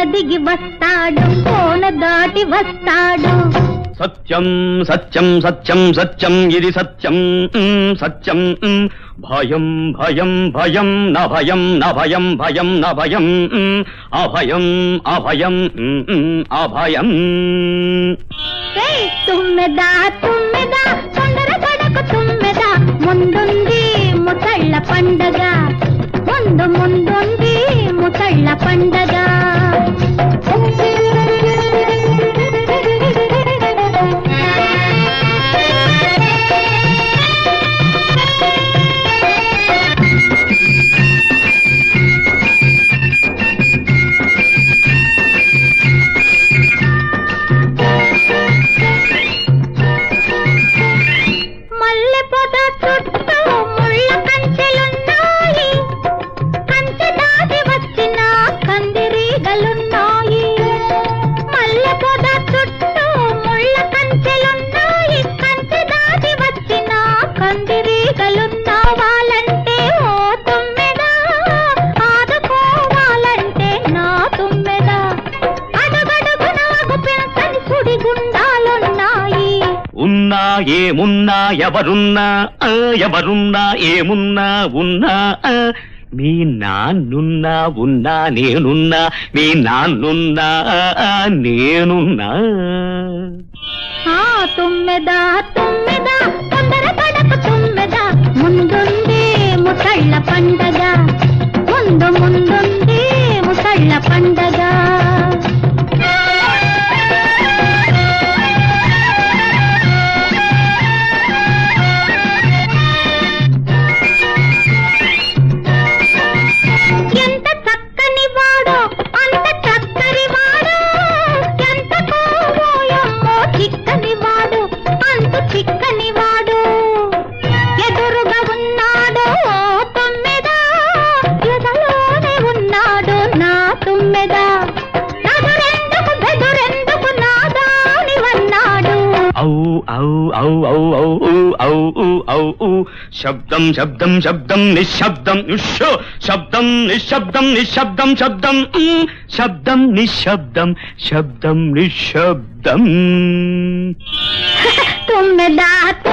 దిగి వస్తాడు కోన దాటి వస్తాడు సత్యం సత్యం సత్యం సత్యం ఇది సత్యం మ్, సత్యం మ్. భయం భయం భయం న భయం న భయం భయం న భయం మ్. అభయం అభయం మ్, మ్, అభయం ఏయ్, తుమ్మెదా తుమ్మెదా తొందర పడకు తుమ్మెదా ముందుంది ముసళ్ళ పండగ ముందు ముందుంది ముసళ్ళ పండగ మల్లె పొద చుట్టూ ముళ్ళ కంచెలున్నాయి కంచె దాటి వచ్చిన కందిరీగలున్నాయి మల్లె పొద చుట్టూ ముళ్ళ కంచెలున్నాయి కంచె దాటి వచ్చిన కందిరీగలున్నావాలంటే ఓ తుమ్మెదా ఆదుకోవాలంటే నా తుమ్మెదా అడుగడుగున అగుపెంచని సుడిగుండాలున్నాయి ఉన్నా ఏమున్నా ఎవరున్నా ఆ, ఎవరున్నా ఏమున్నా ఉన్నా ఆ. మీ నాన్నున్నా ఉన్నా నేనున్నా మీ నాన్నున్నా ఆ, నేనున్నా ఆ తుమ్మెదా తుమ్మెదా తొందర పడకు తుమ్మెదా ముందుంది ముసళ్ళ పండగ ముందు ముందుంది ముసళ్ళ పండగ ఎంత చక్కని వాడో అంత చక్కని వాడు ఎంత కోవోయమ్మో చిక్కని వాడు అంత చిక్కని వాడు ఎదురుగా ఉన్నాడు ఓ తుమ్మెదా ఎదలోనే ఉన్నాడు నా తుమ్మెదా నదురెందుకు బెదురెందుకు నాదానివన్నాడు ఔ ఔ ఔ ఔ ఔ ఊ, ఔ ఊ, ఔ ఊ. శబ్దం శబ్దం శబ్దం నిశ్శబ్దం ఉష్షో శబ్దం నిశ్శబ్దం నిశ్శబ్దం శబ్దం ఉమ్. శబ్దం నిశ్శబ్దం శబ్దం నిశ్శబ్దం తుమ్మెదా